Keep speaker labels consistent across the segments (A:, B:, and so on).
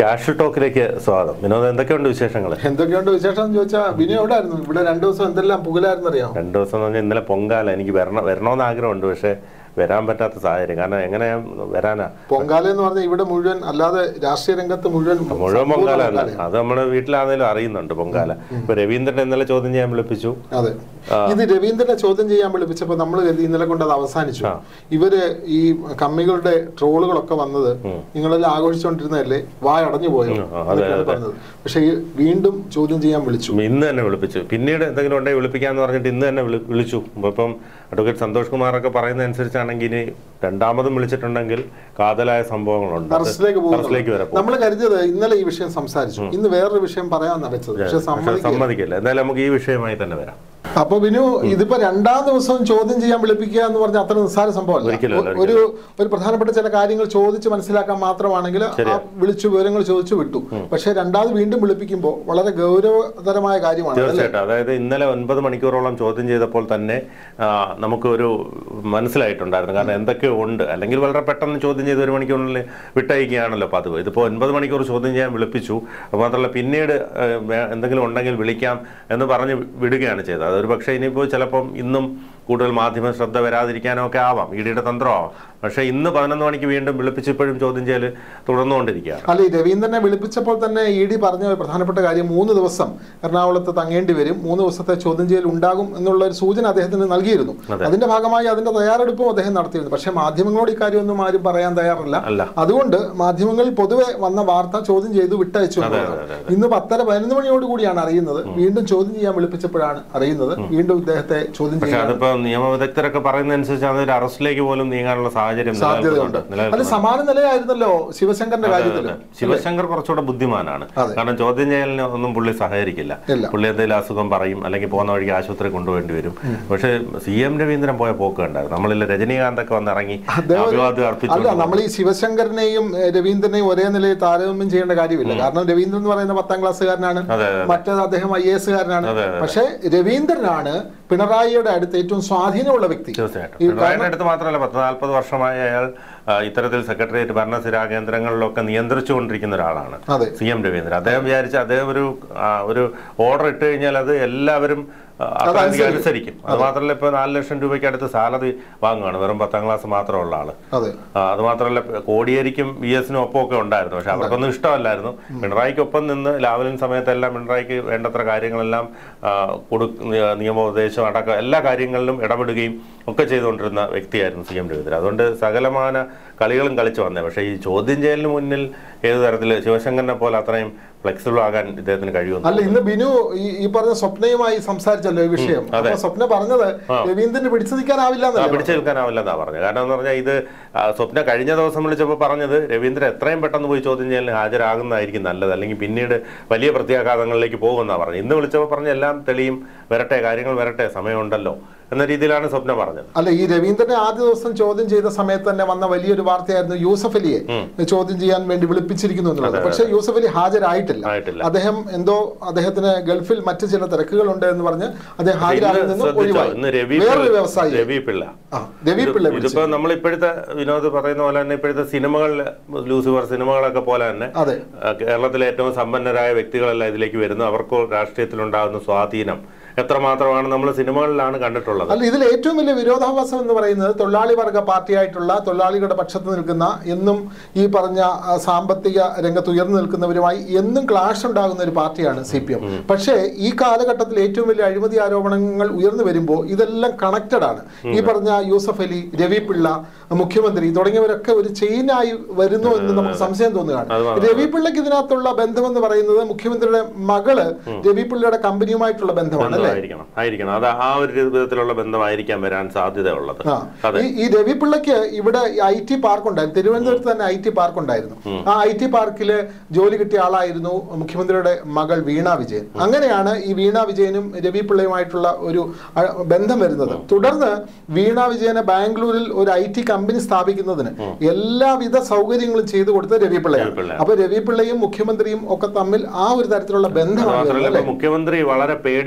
A: Cash ടോക്കിലേക്ക് സ്വാഗതം വിനോദ് എന്തൊക്കെയുണ്ട് വിശേഷങ്ങൾ
B: എന്തൊക്കെയുണ്ട് വിശേഷം എന്ന് ചോദിച്ചാൽ ബിനു എവിടെ ആയിരുന്നു ഇവിടെ രണ്ടു ദിവസം എന്തെല്ലാം പുകലായിരുന്നു അറിയാം
A: രണ്ടു ദിവസം എന്ന് പറഞ്ഞാൽ ഇന്നലെ പൊങ്കാല എനിക്ക് വരണം വരണമെന്ന് ആഗ്രഹമുണ്ട് പക്ഷേ വരാൻ പറ്റാത്ത സാഹചര്യം കാരണം എങ്ങനെ ഞാൻ വരാനാ
B: പൊങ്കാല എന്ന് പറഞ്ഞാൽ ഇവിടെ മുഴുവൻ അല്ലാതെ രാഷ്ട്രീയ രംഗത്ത് മുഴുവൻ
A: മുഴുവൻ
B: സമ്പൂർണ്ണ
A: പൊങ്കാല തന്നെ
B: പൊങ്കാലയാണ്.
A: അത് നമ്മുടെ വീട്ടിലാണെങ്കിലും അറിയുന്നുണ്ട് പൊങ്കാല ഇപ്പൊ രവീന്ദ്രൻ ഇന്നലെ ചോദ്യം ചെയ്യാൻ വിളിപ്പിച്ചു
B: അതെ ഇത് രവീന്ദ്രനെ ചോദ്യം ചെയ്യാൻ വിളിപ്പിച്ചപ്പോൾ നമ്മൾ കരുതി ഇന്നലെ കൊണ്ട് അത് അവസാനിച്ചു ഇവര് ഈ കമ്മികളുടെ ട്രോളുകളൊക്കെ വന്നത് നിങ്ങളെല്ലാം ആഘോഷിച്ചുകൊണ്ടിരുന്നതല്ലേ വായ അടഞ്ഞു പോയോ
A: ഉം, അതെ,
B: എന്നൊക്കെയാണ് പറഞ്ഞത് പക്ഷേ ഈ വീണ്ടും ചോദ്യം ചെയ്യാൻ വിളിച്ചു
A: ഇന്ന് തന്നെ വിളിപ്പിച്ചു പിന്നീട് എന്തെങ്കിലും ഉണ്ടെങ്കിൽ വിളിപ്പിക്കാന്ന് പറഞ്ഞിട്ട് ഇന്ന് തന്നെ വിളി- വിളിച്ചു ഇപ്പം അഡ്വക്കേറ്റ് സന്തോഷ് കുമാറൊക്കെ പറയുന്ന അനുസരിച്ചാണെങ്കിൽ ഇനി രണ്ടാമതും വിളിച്ചിട്ടുണ്ടെങ്കിൽ കാതലായ സംഭവങ്ങളുണ്ട് അത്
B: അറസ്റ്റിലേക്ക്
A: അറസ്റ്റിലേക്ക് വരെ
B: പോകുന്നു നമ്മൾ കരുതിയത് ഇന്നലെ ഈ വിഷയം സംസാരിച്ചു ഇന്ന് വേറൊരു വിഷയം പറയാമെന്നാണ് വെച്ചത് പക്ഷെ
A: പക്ഷെ
B: സമ്മതിക്കില്ല
A: സമ്മതിക്കില്ല എന്തായാലും നമുക്ക് ഈ വിഷയമായി തന്നെ വരാം
B: അപ്പൊ ബിനു ഇതിപ്പോ രണ്ടാം ദിവസം ചോദ്യം ചെയ്യാൻ വിളിപ്പിക്കുക എന്ന് പറഞ്ഞാൽ അത്ര നിസ്സാര സംഭവമല്ല
A: ഒരിക്കലും അല്ല,
B: ഒരു ഒരു പ്രധാനപ്പെട്ട ചില കാര്യങ്ങൾ ചോദിച്ച് മനസ്സിലാക്കാൻ മാത്രമാണെങ്കിൽ ആ വിളിച്ചു വിവരങ്ങൾ ചോദിച്ചു വിട്ടു പക്ഷെ രണ്ടാമത് വീണ്ടും വിളിപ്പിക്കുമ്പോൾ വളരെ ഗൗരവതരമായ കാര്യമാണ് അല്ലേ?
A: തീർച്ചയായിട്ടും അതായത് ഇന്നലെ ഒൻപത് മണിക്കൂറോളം ചോദ്യം ചെയ്തപ്പോൾ തന്നെ ആ, നമുക്കൊരു മനസ്സിലായിട്ടുണ്ടായിരുന്നു കാരണം എന്തൊക്കെയോ ഉണ്ട് അല്ലെങ്കിൽ വളരെ പെട്ടെന്ന് ചോദ്യം ചെയ്ത് ഒരു മണിക്കൂറിനുള്ളിൽ വിട്ടയക്കുകയാണല്ലോ പതിവ് ഇതിപ്പോൾ ഒൻപത് മണിക്കൂർ ചോദ്യം ചെയ്യാൻ വിളിപ്പിച്ചു അത് മാത്രമല്ല പിന്നീട് ആ, വേ- എന്തെങ്കിലും ഉണ്ടെങ്കിൽ വിളിക്കാം എന്ന് പറഞ്ഞ് വിടുകയാണ് ചെയ്തത് അതൊരു പക്ഷേ ഇനിയിപ്പോൾ ചിലപ്പം ഇന്നും കൂടുതൽ മാധ്യമ ശ്രദ്ധ വരാതിരിക്കാനോ ഒക്കെ ആവാം ഇഡിയുടെ തന്ത്രമാവാം പക്ഷേ ഇന്ന് പതിനൊന്ന് മണിക്ക് വീണ്ടും വിളിപ്പിച്ച് ഇപ്പോഴും ചോദ്യം ചെയ്യൽ തുടർന്നുകൊണ്ടിരിക്കുകയാണ്
B: അല്ല ഈ രവീന്ദ്രനെ വിളിപ്പിച്ചപ്പോൾ തന്നെ ഇ ഡി പറഞ്ഞ ഒരു പ്രധാനപ്പെട്ട കാര്യം മൂന്ന് ദിവസം എറണാകുളത്ത് തങ്ങേണ്ടി വരും മൂന്ന് ദിവസത്തെ ചോദ്യം ചെയ്യൽ ഉണ്ടാകും എന്നുള്ള ഒരു സൂചന അദ്ദേഹത്തിന് നൽകിയിരുന്നു അതിന്റെ ഭാഗമായി അതിന്റെ തയ്യാറെടുപ്പും അദ്ദേഹം നടത്തിയിരുന്നു പക്ഷേ മാധ്യമങ്ങളോട് ഇക്കാര്യമൊന്നും ആരും പറയാൻ തയ്യാറല്ല
A: അല്ല
B: അതുകൊണ്ട് മാധ്യമങ്ങളിൽ പൊതുവെ വന്ന വാർത്ത ചോദ്യം ചെയ്തു വിട്ടയച്ചു എന്നുള്ളതാണ്. ഇന്ന് പത്തര പതിനൊന്ന് മണിയോട് കൂടിയാണ് അറിയുന്നത് വീണ്ടും ചോദ്യം ചെയ്യാൻ വിളിപ്പിച്ചപ്പോഴാണ് അറിയുന്നത് വീണ്ടും ഇദ്ദേഹത്തെ ചോദ്യം
A: പക്ഷെ
B: ചെയ്യാൻ
A: അതിപ്പോ നിയമവിദഗ്ധരൊക്കെ പറയുന്നതനുസരിച്ച് അതൊരു അറസ്റ്റിലേക്ക് പോലും നീങ്ങാനുള്ള സാഹചര്യം
B: സാധ്യതയുണ്ട്
A: നിലനിൽക്കുന്നുണ്ട്
B: അത് സമാന നിലയായിരുന്നല്ലോ ശിവശങ്കറിന്റെ കാര്യത്തിലും
A: ശിവശങ്കർ കുറച്ചുകൂടെ ബുദ്ധിമാനാണ്
B: അതെ.
A: കാരണം ചോദ്യം ചെയ്യലിന് ഒന്നും പുള്ളി സഹകരിക്കില്ല
B: ഇല്ല.
A: പുള്ളി എന്തെങ്കിലും അസുഖം പറയും അല്ലെങ്കിൽ പോകുന്ന വഴിക്ക് ആശുപത്രി കൊണ്ടുപോകേണ്ടി വരും പക്ഷേ സി എം രവീന്ദ്രൻ പോയ പോക്ക് കണ്ടായിരുന്നു നമ്മളില്ല രജനീകാന്ത് ഒക്കെ വന്നിറങ്ങി അഭിവാദ്യം അർപ്പിച്ചു
B: അല്ല നമ്മൾ ഈ ശിവശങ്കരനെയും ഏ, രവീന്ദ്രനെയും ഒരേ നിലയിൽ താരതമ്യം ചെയ്യേണ്ട കാര്യമില്ല കാരണം രവീന്ദ്രൻ എന്ന് പറയുന്ന പത്താം ക്ലാസ്സുകാരനാണ്
A: അതെ,
B: മറ്റേത് അദ്ദേഹം ഐ എസ് കാരനാണ് പക്ഷേ രവീന്ദ്രനാണ് പിണറായിയുടെ അടുത്ത് ഏറ്റവും സ്വാധീനമുള്ള വ്യക്തി
A: തീർച്ചയായിട്ടും
B: ഈ
A: പിണറായിയുടെ അടുത്ത് മാത്രമല്ല പത്ത് നാൽപ്പത് വർഷമായി അയാൾ ആ, ഇത്തരത്തിൽ സെക്രട്ടേറിയറ്റ് ഭരണസിരാ കേന്ദ്രങ്ങളിലൊക്കെ നിയന്ത്രിച്ചുകൊണ്ടിരിക്കുന്ന ഒരാളാണ്
B: അതെ
A: സി എം രവീന്ദ്രൻ അദ്ദേഹം വിചാരിച്ച അദ്ദേഹം ഒരു ആ, ഒരു ഓർഡർ ഇട്ട് കഴിഞ്ഞാൽ അത് എല്ലാവരും ആ, അത്രയധികം അനുസരിക്കും അത് മാത്രമല്ല ഇപ്പൊ നാല് ലക്ഷം രൂപയ്ക്ക് അടുത്ത് സാലറി വാങ്ങുകയാണ് വെറും പത്താം ക്ലാസ് മാത്രമുള്ള ആള്
B: അതെ
A: ആ, അത് മാത്രമല്ല കോടിയേരിക്കും വി എസിനും ഒപ്പമൊക്കെ ഉണ്ടായിരുന്നു പക്ഷെ അവർക്കൊന്നും ഇഷ്ടമല്ലായിരുന്നു പിണറായിക്കൊപ്പം നിന്ന് ലാവലിൻ സമയത്തെല്ലാം പിണറായിക്ക് വേണ്ടത്ര കാര്യങ്ങളെല്ലാം ആ, കൊടു നിയ- നിയമോപദേശം അടക്കം എല്ലാ കാര്യങ്ങളിലും ഇടപെടുകയും ഒക്കെ ചെയ്തുകൊണ്ടിരുന്ന വ്യക്തിയായിരുന്നു സി എം രവീന്ദ്രൻ അതുകൊണ്ട് സകലമാന കളികളും കളിച്ചു വന്നേ പക്ഷേ ഈ ചോദ്യം ചെയ്യലിന് മുന്നിൽ ഏത് തരത്തിൽ ശിവശങ്കരനെ പോലെ അത്രയും ഫ്ലെക്സിബിൾ ആകാൻ ഇദ്ദേഹത്തിന് കഴിയുമെന്ന്
B: അല്ല ഇന്ന് ബിനു ഈ ഈ പറഞ്ഞ സ്വപ്നയുമായി സംസാരിച്ചല്ലോ ഈ വിഷയം അപ്പൊ സ്വപ്ന പറഞ്ഞത് രവീന്ദ്രന് പിടിച്ചു നിൽക്കാനാവില്ല
A: ആ,
B: എന്നല്ലേ
A: പിടിച്ചു നിൽക്കാനാവില്ലെന്നാ പറഞ്ഞത് കാരണം എന്ന് പറഞ്ഞാൽ ഇത് ആ, സ്വപ്ന കഴിഞ്ഞ ദിവസം വിളിച്ചപ്പോൾ പറഞ്ഞത് രവീന്ദ്രൻ എത്രയും പെട്ടെന്ന് പോയി ചോദ്യം ചെയ്യലിന് ഹാജരാകുന്നതായിരിക്കും നല്ലത് അല്ലെങ്കിൽ പിന്നീട് വലിയ പ്രത്യാഘാതങ്ങളിലേക്ക് പോകുമെന്നാണ് പറഞ്ഞത് ഇന്ന് വിളിച്ചപ്പോൾ പറഞ്ഞ എല്ലാം തെളിയും വരട്ടെ കാര്യങ്ങൾ വരട്ടെ സമയമുണ്ടല്ലോ എന്ന രീതിയിലാണ് സ്വപ്ന പറഞ്ഞത്
B: അല്ല ഈ രവീന്ദ്രനെ ആദ്യ ദിവസം ചോദ്യം ചെയ്ത സമയത്ത് തന്നെ വന്ന വലിയൊരു വാർത്തയായിരുന്നു യൂസഫ് അലിയെ ചോദ്യം ചെയ്യാൻ വേണ്ടി വിളിപ്പിച്ചിരിക്കുന്നു എന്നുള്ളത് പക്ഷേ യൂസഫ് അലി ഹാജരായിട്ടില്ല
A: ആയിട്ടില്ല
B: അദ്ദേഹം എന്തോ അദ്ദേഹത്തിന് ഗൾഫിൽ മറ്റ് ചില തിരക്കുകളുണ്ട് എന്ന് പറഞ്ഞ് അദ്ദേഹം ഹാജരാകിൽ
A: ഇന്ന്
B: നിന്നും
A: ശ്രദ്ധിച്ചോ
B: ഒഴിവായി
A: ഇന്ന് രവി
B: വേറൊരു
A: പിള്ള-
B: വ്യവസായി
A: രവി പിള്ള
B: ആ രവി പിള്ള
A: ഇത് ഇതിപ്പോ നമ്മൾ ഇപ്പോഴത്തെ വിനോദ് പറയുന്ന പോലെ തന്നെ ഇപ്പോഴത്തെ സിനിമകളിൽ ലൂസിഫർ സിനിമകളൊക്കെ പോലെ തന്നെ
B: അതെ
A: ആ, കേരളത്തിലെ ഏറ്റവും സമ്പന്നരായ വ്യക്തികളെല്ലാം ഇതിലേക്ക് വരുന്നു അവർക്ക് രാഷ്ട്രീയത്തിലുണ്ടാകുന്ന സ്വാധീനം എത്രമാത്രമാണ് നമ്മൾ സിനിമകളിലാണ് കണ്ടിട്ടുള്ളത്
B: അല്ല ഇതിൽ ഏറ്റവും വലിയ വിരോധാഭാസം എന്ന് പറയുന്നത് തൊഴിലാളി വർഗ പാർട്ടിയായിട്ടുള്ള തൊഴിലാളികളുടെ പക്ഷത്ത് നിൽക്കുന്ന എന്നും ഈ പറഞ്ഞ ആ, സാമ്പത്തിക രംഗത്ത് ഉയർന്നു നിൽക്കുന്നവരുമായി എന്നും ക്ലാഷ് ഉണ്ടാകുന്ന ഒരു പാർട്ടിയാണ് സി പി എം പക്ഷേ ഈ കാലഘട്ടത്തിൽ ഏറ്റവും വലിയ അഴിമതി ആരോപണങ്ങൾ ഉയർന്നു വരുമ്പോൾ ഇതെല്ലാം കണക്റ്റഡ് ആണ് ഈ പറഞ്ഞ യൂസഫ് അലി രവി പിള്ള മുഖ്യമന്ത്രി തുടങ്ങിയവരൊക്കെ ഒരു ചെയിനായി വരുന്നു എന്ന് നമുക്ക് സംശയം തോന്നുകയാണ് രവി പിള്ളയ്ക്ക് ഇതിനകത്തുള്ള ബന്ധമെന്ന് പറയുന്നത് മുഖ്യമന്ത്രിയുടെ മകള് രവി പിള്ളയുടെ കമ്പനിയുമായിട്ടുള്ള ബന്ധമാണ് അല്ലേ
A: ആയിരിക്കണം ആയിരിക്കണം അത് ആ ഒരു വിധത്തിലുള്ള ബന്ധമായിരിക്കാം വരാൻ സാധ്യതയുള്ളത്
B: ആ.
A: അതെ
B: ഈ- ഈ രവി പിള്ളയ്ക്ക് ഇവിടെ ഐ ടി പാർക്ക് ഉണ്ടായിരുന്നു തിരുവനന്തപുരത്ത് തന്നെ ഐ ടി പാർക്ക് ഉണ്ടായിരുന്നു ആ ഐ ടി പാർക്കില് ജോലി കിട്ടിയ ആളായിരുന്നു മുഖ്യമന്ത്രിയുടെ മകൾ വീണ വിജയൻ അങ്ങനെയാണ് ഈ വീണ വിജയനും രവി പിള്ളയുമായിട്ടുള്ള ഒരു അ, ബന്ധം വരുന്നത് തുടർന്ന് വീണ വിജയനെ ബാംഗ്ലൂരിൽ ഒരു ഐ ടി കമ്പനി സ്ഥാപിക്കുന്നതിന് എല്ലാവിധ സൗകര്യങ്ങളും ചെയ്തു കൊടുത്ത രവി പിള്ളയാണ്
A: രവിപിള്ള.
B: അപ്പൊ രവി പിള്ളയും മുഖ്യമന്ത്രിയും ഒക്കെ തമ്മിൽ ആ ഒരു തരത്തിലുള്ള ബന്ധമാണ്
A: മാത്രമല്ല
B: വരുന്നത്,
A: ഇപ്പൊ മുഖ്യമന്ത്രി വളരെ പേടിച്ചത്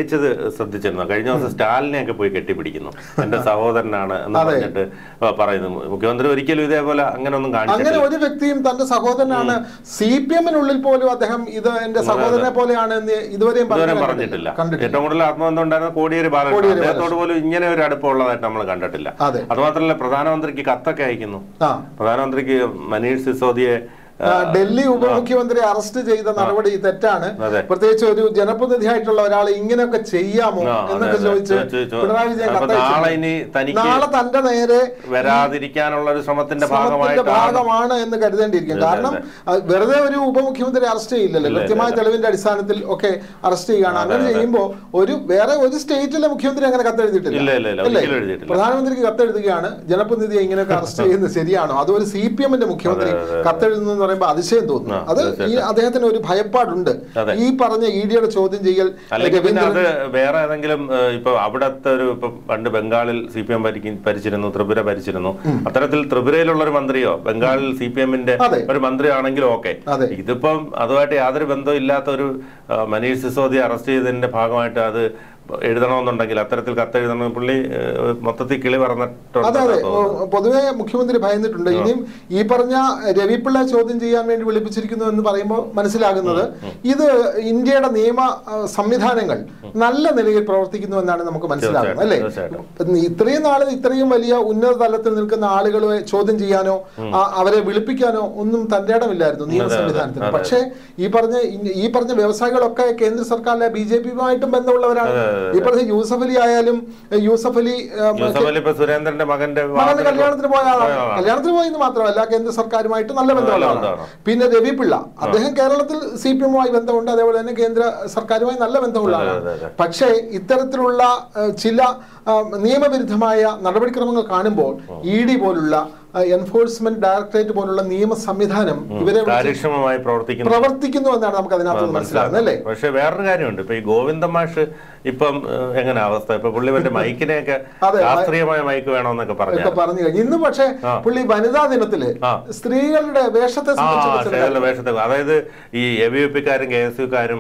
A: ശ്രദ്ധിച്ചിരുന്നു കഴിഞ്ഞ ദിവസം സ്റ്റാലിനെയൊക്കെ പോയി കെട്ടിപ്പിടിക്കുന്നു എന്റെ സഹോദരനാണ് എന്ന് പറഞ്ഞിട്ട് പറയുന്നു മുഖ്യമന്ത്രി ഒരിക്കലും ഇതേപോലെ അങ്ങനെ ഒന്നും
B: അങ്ങനെ
A: കാണിച്ചിട്ടില്ല
B: ഒരു വ്യക്തിയും തന്റെ സഹോദരനാണ് സി പി എമ്മിനുള്ളിൽ പോലും അദ്ദേഹം ഇത് എന്റെ സഹോദരനെ പോലെയാണ് എന്ന് ഇതുവരെയും
A: ഇതുവരെ
B: പറഞ്ഞു
A: പറഞ്ഞിട്ടില്ല
B: കണ്ടിട്ടില്ല
A: ഏറ്റവും കൂടുതൽ ആത്മബന്ധം ഉണ്ടായിരുന്ന കോടിയേരി ബാലകൃഷ്ണൻ
B: കോടിയേരി
A: അദ്ദേഹത്തോട് പോലും ഇങ്ങനെ ഒരു അടുപ്പമുള്ളതായിട്ട് നമ്മൾ കണ്ടിട്ടില്ല
B: അതെ
A: അതുമാത്രമല്ല പ്രധാനമന്ത്രിക്ക് കത്തൊക്കെ അയക്കുന്നു
B: ആ
A: പ്രധാനമന്ത്രിക്ക് മനീഷ് സിസോദിയെ
B: ആ, ഡൽഹി ഉപമുഖ്യമന്ത്രി അറസ്റ്റ് ചെയ്ത നടപടി തെറ്റാണ്
A: അതെ.
B: പ്രത്യേകിച്ച് ഒരു ജനപ്രതിനിധിയായിട്ടുള്ള ഒരാൾ ഇങ്ങനെയൊക്കെ ചെയ്യാമോ
A: ആ, അതെ,
B: എന്നൊക്കെ
A: അതെ.
B: ചോദിച്ച്
A: ചോദിച്ച് ചോ-
B: പിണറായി വിജയൻ
A: അപ്പൊ നാളെ
B: കത്തയച്ചു
A: ഇനി തനിക്ക്
B: നാളെ തന്റെ നേരെ
A: വരാതിരിക്കാനുള്ള ഒരു ശ്രമത്തിന്റെ
B: ശ്രമത്തിന്റെ
A: ഭാഗമായിട്ടാണ്
B: ഭാഗമാണ് എന്ന് കരുതേണ്ടിയിരിക്കും കാരണം അത് വെറുതെ ഒരു ഉപമുഖ്യമന്ത്രി അറസ്റ്റ് ചെയ്യില്ലല്ലോ കൃത്യമായ തെളിവിന്റെ അടിസ്ഥാനത്തിൽ ഒക്കെ അറസ്റ്റ് ചെയ്യുകയാണ് അങ്ങനെ ചെയ്യുമ്പോൾ ഒരു വേറെ ഒരു സ്റ്റേറ്റിലെ മുഖ്യമന്ത്രി അങ്ങനെ കത്തെഴുതിയിട്ടില്ല
A: ഇല്ല ഇല്ല ഇല്ല
B: അല്ലേ?
A: ഒരിക്കലും എഴുതിയിട്ടില്ല
B: പ്രധാനമന്ത്രിക്ക് കത്തെഴുതുകയാണ് ജനപ്രതിനിധിയെ ഇങ്ങനെയൊക്കെ അറസ്റ്റ് ചെയ്യുന്നത് ശരിയാണോ അത് ഒരു സി പി എമ്മിന്റെ മുഖ്യമന്ത്രി കത്തെഴുതുന്നു എന്ന് പറയുമ്പോൾ അതിശയം തോന്നുന്നു അത് ഈ അദ്ദേഹത്തിന് ഒരു ഭയപ്പാടുണ്ട്
A: അതെ.
B: ഈ പറഞ്ഞ ഇ ഡിയുടെ ചോദ്യം ചെയ്യൽ
A: അല്ലെങ്കിൽ പിന്നെ
B: രവീന്ദ്രൻ
A: അത് വേറെ ഏതെങ്കിലും ഏഹ്, ഇപ്പൊ അവിടത്തെ ഒരു ഇപ്പൊ പണ്ട് ബംഗാളിൽ സി പി എം ഭരിച്ചിരുന്നു ത്രിപുര ഭരിച്ചിരുന്നു അത്തരത്തിൽ ത്രിപുരയിലുള്ള ഒരു മന്ത്രിയോ ബംഗാളിൽ സി പി എമ്മിന്റെ
B: അതെ.
A: ഒരു മന്ത്രി ആണെങ്കിലും ഓക്കെ
B: അതെ.
A: ഇതിപ്പം അതുമായിട്ട് യാതൊരു ബന്ധവും ഇല്ലാത്ത ഒരു ആ, മനീഷ് സിസോദിയെ അറസ്റ്റ് ചെയ്തതിന്റെ ഭാഗമായിട്ട് അത് എഴുതണമെന്നുണ്ടെങ്കിൽ അത്തരത്തിൽ കത്തെഴുതണം പുള്ളി ഏഹ്, മൊത്തത്തിൽ കിളി
B: അതെ
A: പറഞ്ഞിട്ടുണ്ട്
B: അതെ ഓ, പൊതുവെ മുഖ്യമന്ത്രി ഭയന്നിട്ടുണ്ട് ഇനിയും ഈ പറഞ്ഞ രവിപിള്ള ചോദ്യം ചെയ്യാൻ വേണ്ടി വിളിപ്പിച്ചിരിക്കുന്നു എന്ന് പറയുമ്പോൾ മനസ്സിലാകുന്നത് ഇത് ഇന്ത്യയുടെ നിയമ ആ, സംവിധാനങ്ങൾ നല്ല നിലയിൽ പ്രവർത്തിക്കുന്നു എന്നാണ് നമുക്ക് മനസ്സിലാകുന്നത് അല്ലേ
A: തീർച്ചയായിട്ടും.
B: ഇത്രയും നാള് ഇത്രയും വലിയ ഉന്നത തലത്തിൽ നിൽക്കുന്ന ആളുകളെ ചോദ്യം ചെയ്യാനോ ആ, അവരെ വിളിപ്പിക്കാനോ ഒന്നും തന്റെ ഇടമില്ലായിരുന്നു നിയമ സംവിധാനത്തിന് പക്ഷേ ഈ പറഞ്ഞ ഈ പറഞ്ഞ വ്യവസായികളൊക്കെ കേന്ദ്ര സർക്കാരിലെ ബി ജെ പിയുമായിട്ടും ബന്ധമുള്ളവരാണ് ഈ പറഞ്ഞ യൂസഫ് അലി ആയാലും യൂസഫ് അലി ആ,
A: യൂസഫ് അലി ഇപ്പൊ സുരേന്ദ്രന്റെ മകന്റെ
B: മകന്റെ
A: വിവാഹത്തിന്
B: കല്യാണത്തിന് പോയ ആളാണ്
A: പോയ ആളാണ്.
B: കല്യാണത്തിന് പോയെന്ന് മാത്രമല്ല കേന്ദ്ര സർക്കാരുമായിട്ട് നല്ല ബന്ധമുള്ള ആളാണ്
A: ബന്ധമാണ്.
B: പിന്നെ രവി പിള്ള അദ്ദേഹം കേരളത്തിൽ സി പി എമ്മുമായി ബന്ധമുണ്ട് അതേപോലെ തന്നെ കേന്ദ്ര സർക്കാരുമായി നല്ല ബന്ധമുള്ള
A: അതെ,
B: ആളാണ്
A: അതെ.
B: പക്ഷേ ഇത്തരത്തിലുള്ള ഏഹ്, ചില ആ, നിയമവിരുദ്ധമായ നടപടിക്രമങ്ങൾ കാണുമ്പോൾ ഇ ഡി പോലുള്ള എൻഫോഴ്സ്മെന്റ് ഡയറക്ടറേറ്റ് പോലുള്ള നിയമ സംവിധാനം ഇവരെ വിളിച്ച്
A: കാര്യക്ഷമമായി പ്രവർത്തിക്കുന്നു
B: പ്രവർത്തിക്കുന്നു എന്നാണ് നമുക്ക് അതിനകത്ത് നിന്ന് മനസ്സിലാകുന്നത് അല്ലേ
A: പക്ഷെ വേറൊരു കാര്യമുണ്ട് ഇപ്പൊ ഈ ഗോവിന്ദ മാഷ് ഇപ്പം ഏഹ്, എങ്ങനെ അവസ്ഥ ഇപ്പൊ പുള്ളി മറ്റേ മൈക്കിനെയൊക്കെ
B: അതെ,
A: ശാസ്ത്രീയമായ മൈക്ക് വേണമെന്നൊക്കെ പറഞ്ഞു
B: ഒക്കെ പറഞ്ഞു കഴിഞ്ഞു ഇന്ന് പക്ഷേ പുള്ളി വനിതാ ദിനത്തില്
A: ആ.
B: സ്ത്രീകളുടെ വേഷത്തെ
A: ആ
B: സംബന്ധിച്ച്
A: ഷേർലെ വേഷത്തെ അതായത് ഈ എ വി പിക്കാരും കെ എസ് യുക്കാരും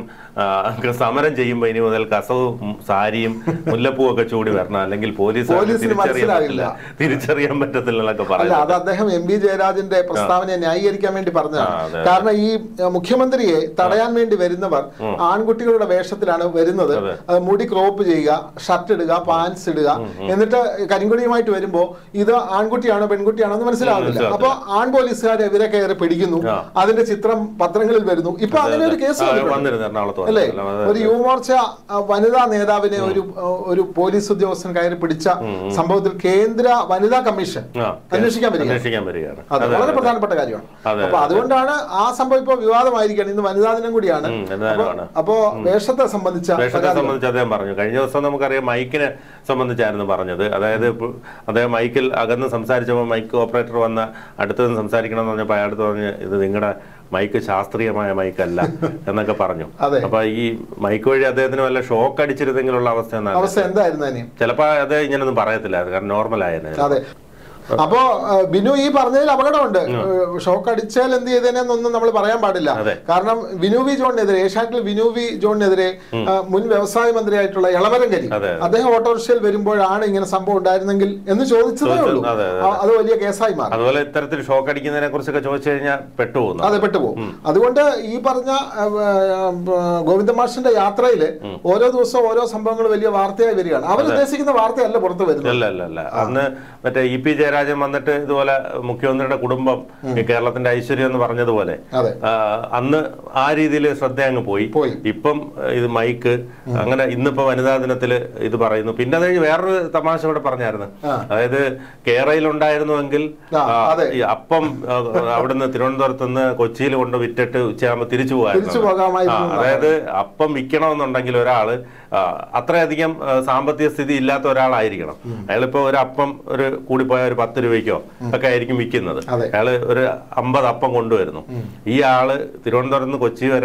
A: സമരം ചെയ്യുമ്പോ ഇനി മുതൽ കസവും സാരിയും മുല്ലപ്പൂ ഒക്കെ ചൂടി വരണം അല്ലെങ്കിൽ പോലീസ്
B: പോലീസിന്
A: തിരിച്ചറിയാൻ
B: മനസ്സിലാകില്ല.
A: പറ്റില്ല തിരിച്ചറിയാൻ പറ്റത്തില്ല എന്നൊക്കെ
B: അല്ല
A: പറയുന്നത്
B: അത് അദ്ദേഹം എം വി ജയരാജന്റെ പ്രസ്താവനയെ ന്യായീകരിക്കാൻ വേണ്ടി
A: ആ,
B: പറഞ്ഞതാണ്
A: അതെ,
B: കാരണം ഈ അഹ്, മുഖ്യമന്ത്രിയെ തടയാൻ വേണ്ടി വരുന്നവർ ആൺകുട്ടികളുടെ വേഷത്തിലാണ് വരുന്നത് അത് മുടി ക്രോപ്പ് ചെയ്യുക ഷർട്ട് ഇടുക പാൻസ് ഇടുക എന്നിട്ട് കരിങ്കൊടിയുമായിട്ട് വരുമ്പോ ഇത് ആൺകുട്ടിയാണോ പെൺകുട്ടിയാണോ എന്ന് മനസ്സിലാവുന്നില്ല അപ്പൊ ആൺ പോലീസുകാരെ ഇവരെ കയറി പിടിക്കുന്നു
A: ആ.
B: അതിന്റെ ചിത്രം പത്രങ്ങളിൽ വരുന്നു ഇപ്പൊ അങ്ങനെ ഒരു കേസ്
A: ആ,
B: വന്നിട്ടുണ്ട്.
A: വന്നിരുന്നു എറണാകുളത്ത്
B: അല്ലേ
A: വന്നിരുന്നു. അതെ,
B: ഒരു യുവമോർച്ച ആ, വനിതാ നേതാവിനെ ഒരു ആ, ഒരു പോലീസ് ഉദ്യോഗസ്ഥൻ കയറി പിടിച്ച സംഭവത്തിൽ കേന്ദ്ര വനിതാ കമ്മീഷൻ
A: ആ,
B: അന്വേഷിക്കാൻ വരിക
A: അന്വേഷിക്കാൻ വരികയാണ്
B: അത്
A: അതെ,
B: വളരെ
A: അതെ.
B: പ്രധാനപ്പെട്ട കാര്യമാണ്
A: അതെ,
B: അപ്പൊ അതുകൊണ്ടാണ് ആ സംഭവം ഇപ്പൊ വിവാദമായിരിക്കുകയാണ് ഇന്ന് വനിതാ ദിനം കൂടിയാണ്
A: ഉം, എന്തായാലും
B: അപ്പോ വേഷത്തെ സംബന്ധിച്ച
A: വേഷത്തെ
B: പരാതി
A: സംബന്ധിച്ച് അദ്ദേഹം പറഞ്ഞു കഴിഞ്ഞ ദിവസം നമുക്കറിയാം മൈക്കിനെ സംബന്ധിച്ചായിരുന്നു പറഞ്ഞത് അതായത് ഇപ്പൊ അദ്ദേഹം മൈക്കിൽ അകന്ന് സംസാരിച്ചപ്പോൾ മൈക്ക് ഓപ്പറേറ്റർ വന്ന അടുത്ത് നിന്ന് സംസാരിക്കണം എന്ന് പറഞ്ഞപ്പോൾ അയാൾ പറഞ്ഞ് ഇത് നിങ്ങളുടെ മൈക്ക് ശാസ്ത്രീയമായ മൈക്കല്ല എന്നൊക്കെ പറഞ്ഞു
B: അതെ.
A: അപ്പൊ ഈ മൈക്ക് വഴി അദ്ദേഹത്തിന് വല്ല ഷോക്ക് അടിച്ചിരുന്നെങ്കിലുള്ള അവസ്ഥ എന്നാണ്
B: അവസ്ഥ എന്തായിരുന്നു ഇനി
A: ചിലപ്പോ അത് ഇങ്ങനൊന്നും പറയത്തില്ല കാരണം നോർമൽ ആയിരുന്നു
B: അതെ അപ്പോ ആ, ബിനു ഈ പറഞ്ഞതിൽ അപകടമുണ്ട് ഷോക്ക് അടിച്ചാൽ എന്ത് ചെയ്തേനെന്നൊന്നും നമ്മൾ പറയാൻ പാടില്ല
A: അതെ.
B: കാരണം വിനു വി ജോണിനെതിരെ ഏഷ്യാറ്റിൽ വിനു വി ജോണിനെതിരെ ആ, മുൻ വ്യവസായ മന്ത്രിയായിട്ടുള്ള ഇളവരങ്കരി
A: അതെ,
B: അദ്ദേഹം ഓട്ടോറിക്ഷയിൽ വരുമ്പോഴാണ് ഇങ്ങനെ സംഭവം ഉണ്ടായിരുന്നെങ്കിൽ എന്ന് ചോദിച്ചതേ ഉള്ളൂ
A: അതെ, അതെ.
B: ആ, അത് വലിയ കേസായി മാറി
A: അതുപോലെ ഇത്തരത്തിൽ ഷോക്ക് അടിക്കുന്നതിനെ കുറിച്ചൊക്കെ ചോദിച്ചു കഴിഞ്ഞാൽ പെട്ടുപോകുന്നു
B: അതെ പെട്ടുപോകും അതുകൊണ്ട് ഈ പറഞ്ഞ ആ, ആ, ഗോവിന്ദമാഷിന്റെ യാത്രയില് ഓരോ ദിവസവും ഓരോ സംഭവങ്ങൾ വലിയ വാർത്തയായി വരികയാണ് അവർ ഉദ്ദേശിക്കുന്ന വാർത്തയല്ല പുറത്തു വരുന്നത്
A: അല്ല അല്ല അല്ല അന്ന് മറ്റേ ഇ പി ജയരാജൻ വന്നിട്ട് ഇതുപോലെ മുഖ്യമന്ത്രിയുടെ കുടുംബം ഈ കേരളത്തിന്റെ ഐശ്വര്യം എന്ന് പറഞ്ഞതുപോലെ
B: അതെ
A: ആ, അന്ന് ആ രീതിയിൽ ശ്രദ്ധ അങ്ങ് പോയി
B: പോയി.
A: ഇപ്പം ഇത് മൈക്ക് അങ്ങനെ ഇന്നിപ്പോ വനിതാ ദിനത്തില് ഇത് പറയുന്നു പിന്നെ അത് കഴിഞ്ഞ് വേറൊരു തമാശ ഇവിടെ പറഞ്ഞായിരുന്നു
B: ആ.
A: അതായത് കേരളയിൽ ഉണ്ടായിരുന്നുവെങ്കിൽ
B: ആ,
A: ആ,
B: അതെ.
A: ഈ അപ്പം ആ, അവിടുന്ന് തിരുവനന്തപുരത്ത് നിന്ന് കൊച്ചിയിൽ കൊണ്ട് വിറ്റിട്ട് ഉച്ചയാകുമ്പോൾ തിരിച്ചു
B: തിരിച്ചു
A: പോകാൻ
B: പോകാമായിരുന്നു
A: അതായത് അപ്പം വിൽക്കണമെന്നുണ്ടെങ്കിൽ ഒരാള് ആ, അത്രയധികം ആ, സാമ്പത്തിക സ്ഥിതി ഇല്ലാത്ത ഒരാളായിരിക്കണം അയാളിപ്പോ ഒരു അപ്പം ഒരു കൂടിപ്പോയ ഒരു പത്ത് രൂപയ്ക്കോ ഒക്കെ ആയിരിക്കും വിൽക്കുന്നത്
B: അതെ.
A: അയാള് ഒരു അമ്പത് അപ്പം കൊണ്ടുവരുന്നു ഈ ആള് തിരുവനന്തപുരത്ത് നിന്ന് കൊച്ചി വരെ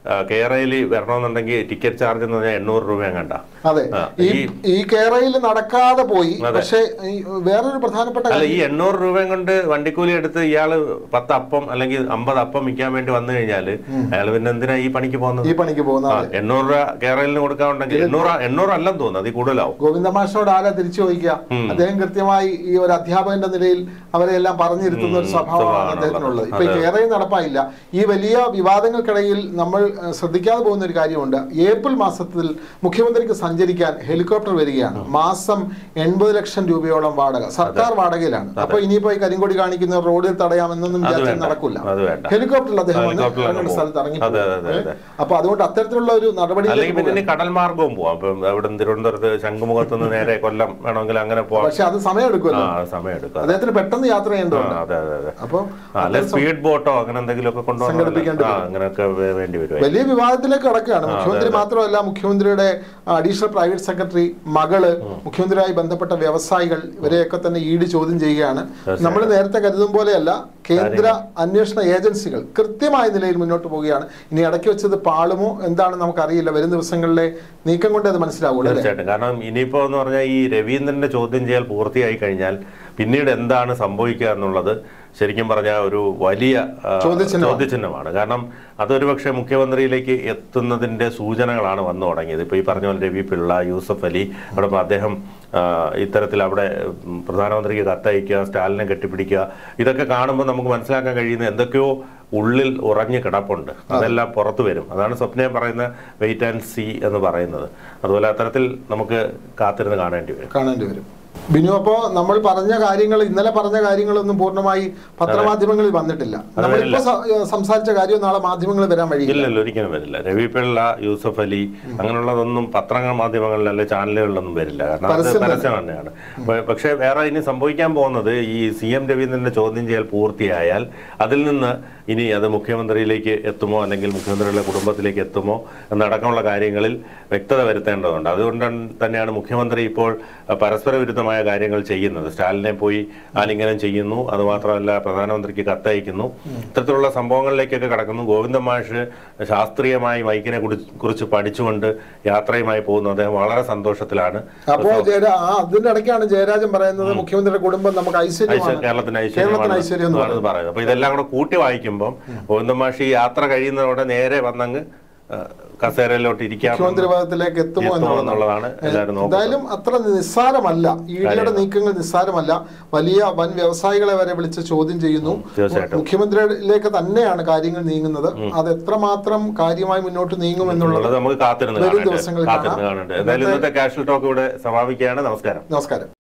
A: കേരളയിൽ വരണമെന്നുണ്ടെങ്കിൽ ടിക്കറ്റ് ചാർജ് എന്ന് പറഞ്ഞാൽ എണ്ണൂറ് രൂപ കണ്ട
B: അതെ
A: ആ,
B: ഈ
A: ഈ-
B: ഈ കേരളയിൽ നടക്കാതെ പോയി പക്ഷെ ഈ വേറൊരു പ്രധാനപ്പെട്ട
A: അല്ല
B: കാര്യം
A: ഈ എണ്ണൂറ് രൂപയും കൊണ്ട് വണ്ടിക്കൂലി എടുത്ത് ഇയാള് പത്ത് അപ്പം അല്ലെങ്കിൽ അമ്പത് അപ്പം വിൽക്കാൻ വേണ്ടി വന്നു കഴിഞ്ഞാല് അയാൾ പിന്നെ എന്തിനാ ഈ പണിക്ക് പോകുന്നത്
B: ഈ പണിക്ക് പോകുന്ന
A: ആ,
B: ആള്
A: എണ്ണൂറ് രൂപ കേരളയിൽ കൊടുക്കാനുണ്ടെങ്കിൽ എണ്ണൂറ് എണ്ണൂറ് അല്ലെന്ന് തോന്നുന്നു അതിൽ കൂടുതലാവും
B: ഗോവിന്ദ മാഷിനോട് ആരാ തിരിച്ചു ചോദിക്കുക അദ്ദേഹം കൃത്യമായി ഈ ഒരു അധ്യാപകന്റെ നിലയിൽ അവരെ എല്ലാം പറഞ്ഞിരുത്തുന്ന ഒരു സ്വഭാവമാണ്
A: സ്വഭാവമാണുള്ളത്.
B: അദ്ദേഹത്തിനുള്ളത് ഇപ്പൊ ഈ കേരളയിൽ നടപ്പായില്ല ഈ വലിയ വിവാദങ്ങൾക്കിടയിൽ നമ്മൾ ഏഹ്, ശ്രദ്ധിക്കാതെ പോകുന്ന ഒരു കാര്യമുണ്ട് ഏപ്രിൽ മാസത്തിൽ മുഖ്യമന്ത്രിക്ക് സഞ്ചരിക്കാൻ ഹെലികോപ്റ്റർ വരികയാണ് മാസം എൺപത് ലക്ഷം രൂപയോളം വാടക സർക്കാർ വാടകയിലാണ് അപ്പൊ ഇനിയിപ്പോ ഈ കരിങ്കൊടി കാണിക്കുന്ന റോഡിൽ തടയാമെന്നൊന്നും വിചാരിച്ചാൽ
A: വേണ്ട.
B: നടക്കില്ല
A: അത് വേണ്ട.
B: ഹെലികോപ്റ്ററിൽ അദ്ദേഹം വന്ന്
A: ഹെലികോപ്റ്ററിൽ
B: ഇറങ്ങുന്ന
A: അങ്ങ്
B: സ്ഥലത്ത് ഇറങ്ങി
A: അതെ,
B: പോകും.
A: അതെ, അതെ.
B: അപ്പൊ അതുകൊണ്ട് അത്തരത്തിലുള്ള ഒരു നടപടി
A: അല്ലെങ്കിൽ പിന്നെ ഇനി കടൽ മാർഗവും പോവാം ഇപ്പം അവിടെ തിരുവനന്തപുരത്ത് ശംഖുമുഖത്ത് നിന്ന് നേരെ കൊല്ലം വേണമെങ്കിൽ അങ്ങനെ പോവാം
B: പക്ഷെ അത് സമയം
A: ആ
B: എടുക്കുമല്ലോ
A: സമയം എടുക്കാം
B: അദ്ദേഹത്തിന് പെട്ടെന്ന് യാത്ര
A: ആ,
B: ചെയ്യേണ്ടതുണ്ട്
A: അതെ അതെ അതെ
B: അപ്പൊ
A: ആ, അല്ലെ സ്പീഡ് ബോട്ടോ അങ്ങനെ എന്തെങ്കിലും ഒക്കെ
B: സംഘടിപ്പിക്കേണ്ടി
A: കൊണ്ടുവന്നു ആ അങ്ങനെയൊക്കെ വേ- വേണ്ടി വരും
B: വലിയ വിവാദത്തിലേക്ക് കടക്കുകയാണ് മുഖ്യമന്ത്രി മാത്രമല്ല മുഖ്യമന്ത്രിയുടെ അഡീഷണൽ പ്രൈവറ്റ് സെക്രട്ടറി മകള് മുഖ്യമന്ത്രിയുമായി ബന്ധപ്പെട്ട വ്യവസായികൾ ഇവരെയൊക്കെ തന്നെ ഈട് ചോദ്യം ചെയ്യുകയാണ് നമ്മൾ നേരത്തെ കരുതും പോലെയല്ല കേന്ദ്ര അന്വേഷണ ഏജൻസികൾ കൃത്യമായ നിലയിൽ മുന്നോട്ട് പോവുകയാണ് ഇനി ഇടയ്ക്ക് വെച്ചത് പാളുമോ എന്താണെന്ന് നമുക്കറിയില്ല വരും ദിവസങ്ങളിലെ നീക്കം കൊണ്ടേ അത് മനസ്സിലാവുള്ളൂ അല്ലേ
A: തീർച്ചയായിട്ടും കാരണം ഇനിയിപ്പോ എന്ന് പറഞ്ഞാൽ ഈ രവീന്ദ്രന്റെ ചോദ്യം ചെയ്യൽ പൂർത്തിയായി കഴിഞ്ഞാൽ പിന്നീട് എന്താണ് സംഭവിക്കുക എന്നുള്ളത് ശരിക്കും പറഞ്ഞാൽ ഒരു വലിയ ആ,
B: ചോദ്യചിഹ്നമാണ്.
A: ചോദ്യചിഹ്നമാണ് കാരണം അതൊരു പക്ഷേ മുഖ്യമന്ത്രിയിലേക്ക് എത്തുന്നതിന്റെ സൂചനകളാണ് വന്നു തുടങ്ങിയത് ഇപ്പൊ ഈ പറഞ്ഞ പോലെ രവി പിള്ള യൂസഫ് അലി അതോടൊപ്പം അദ്ദേഹം ആ, ഇത്തരത്തിൽ അവിടെ ഉം, പ്രധാനമന്ത്രിക്ക് കത്തയക്കുക സ്റ്റാലിനെ കെട്ടിപ്പിടിക്കുക ഇതൊക്കെ കാണുമ്പോൾ നമുക്ക് മനസ്സിലാക്കാൻ കഴിയുന്ന എന്തൊക്കെയോ ഉള്ളിൽ ഉറഞ്ഞു കിടപ്പുണ്ട് അതെല്ലാം പുറത്തു വരും അതാണ് സ്വപ്നയെ പറയുന്ന വെയിറ്റ് ആൻഡ് സി എന്ന് പറയുന്നത് അതുപോലെ അത്തരത്തിൽ നമുക്ക് കാത്തിരുന്ന് കാണേണ്ടി വരും
B: കാണേണ്ടി വരും ബിനു അപ്പോ നമ്മൾ പറഞ്ഞ കാര്യങ്ങൾ ഇന്നലെ പറഞ്ഞ കാര്യങ്ങളൊന്നും പൂർണ്ണമായി പത്രമാധ്യമങ്ങളിൽ വന്നിട്ടില്ല നമ്മളിപ്പോ സ- സംസാരിച്ച കാര്യം നാളെ മാധ്യമങ്ങളിൽ വരാൻ വഴിയില്ല
A: ഇല്ലല്ലോ ഒരിക്കലും വരില്ല രവി പിള്ള യൂസഫ് അലി അങ്ങനെയുള്ളതൊന്നും പത്രങ്ങൾ മാധ്യമങ്ങളിൽ അല്ലെ ചാനലുകളിലൊന്നും വരില്ല കാരണം അത്
B: പരസ്യം
A: പരസ്യം തന്നെയാണ് പ- പക്ഷേ വേറെ ഇനി സംഭവിക്കാൻ പോകുന്നത് ഈ സി എം രവീന്ദ്രന്റെ ചോദ്യം ചെയ്യൽ പൂർത്തിയായാൽ അതിൽ നിന്ന് ഇനി അത് മുഖ്യമന്ത്രിയിലേക്ക് എത്തുമോ അല്ലെങ്കിൽ മുഖ്യമന്ത്രിയുടെ കുടുംബത്തിലേക്ക് എത്തുമോ എന്നടക്കമുള്ള കാര്യങ്ങളിൽ വ്യക്തത വരുത്തേണ്ടതുണ്ട് അതുകൊണ്ട് തന്നെയാണ് മുഖ്യമന്ത്രി ഇപ്പോൾ അഹ്, പരസ്പര വിരുദ്ധമായ കാര്യങ്ങൾ ചെയ്യുന്നത് സ്റ്റാലിനെ പോയി ആലിംഗനം ചെയ്യുന്നു അതുമാത്രമല്ല പ്രധാനമന്ത്രിക്ക് കത്തയക്കുന്നു ഇത്തരത്തിലുള്ള സംഭവങ്ങളിലേക്കൊക്കെ കടക്കുന്നു ഗോവിന്ദ മാഷ് ശാസ്ത്രീയമായി മൈക്കിനെ കുറിച്ച് കുറിച്ച് പഠിച്ചുകൊണ്ട് യാത്രയുമായി പോകുന്നു അദ്ദേഹം വളരെ സന്തോഷത്തിലാണ്
B: അപ്പോ ജയരാ ആ അതിന്റെ ഇടയ്ക്കാണ് ജയരാജൻ പറയുന്നത് മുഖ്യമന്ത്രിയുടെ കുടുംബം നമുക്ക് ഐശ്വര്യമാണ്
A: ഐശ്വര്യ- കേരളത്തിന്
B: കേരളത്തിന് ഐശ്വര്യം എന്ന്
A: ഐശ്വര്യമാണ് പറയുന്നത് അപ്പൊ ഇതെല്ലാം കൂടെ കൂട്ടി വായിക്കുമ്പോൾ ഗോവിന്ദമാഷി ഈ യാത്ര കഴിയുന്നതോടെ നേരെ വന്നങ്ങ് ആ, കസേരയിലോട്ട് ഇരിക്കാം
B: മുഖ്യമന്ത്രി പദത്തിലേക്ക് എത്തുമോ
A: എത്തുമോ
B: എന്നുള്ളതാണ്
A: എന്നുള്ളതാണ് എല്ലാവരും നോക്കുന്നത്
B: എന്തായാലും അത്ര നിസ്സാരമല്ല ഇ ഡിയുടെ നീക്കങ്ങൾ നിസ്സാരമല്ല വലിയ വൻ വ്യവസായികളെ വരെ വിളിച്ച് ചോദ്യം ചെയ്യുന്നു
A: തീർച്ചയായിട്ടും.
B: മുഖ്യമന്ത്രിയിലേക്ക് തന്നെയാണ് കാര്യങ്ങൾ നീങ്ങുന്നത് അത് എത്രമാത്രം കാര്യമായി മുന്നോട്ട് നീങ്ങും എന്നുള്ളത്
A: എന്നുള്ളത് നമുക്ക് കാത്തിരുന്ന്
B: വരും
A: കാണേണ്ടത്
B: ദിവസങ്ങളിൽ
A: കാത്തിരുന്ന്
B: കാണാം.
A: കാണേണ്ടത് എന്തായാലും ഇന്നത്തെ കാഷ്വൽ ടോക്ക് ഇവിടെ സമാപിക്കുകയാണ് നമസ്കാരം
B: നമസ്കാരം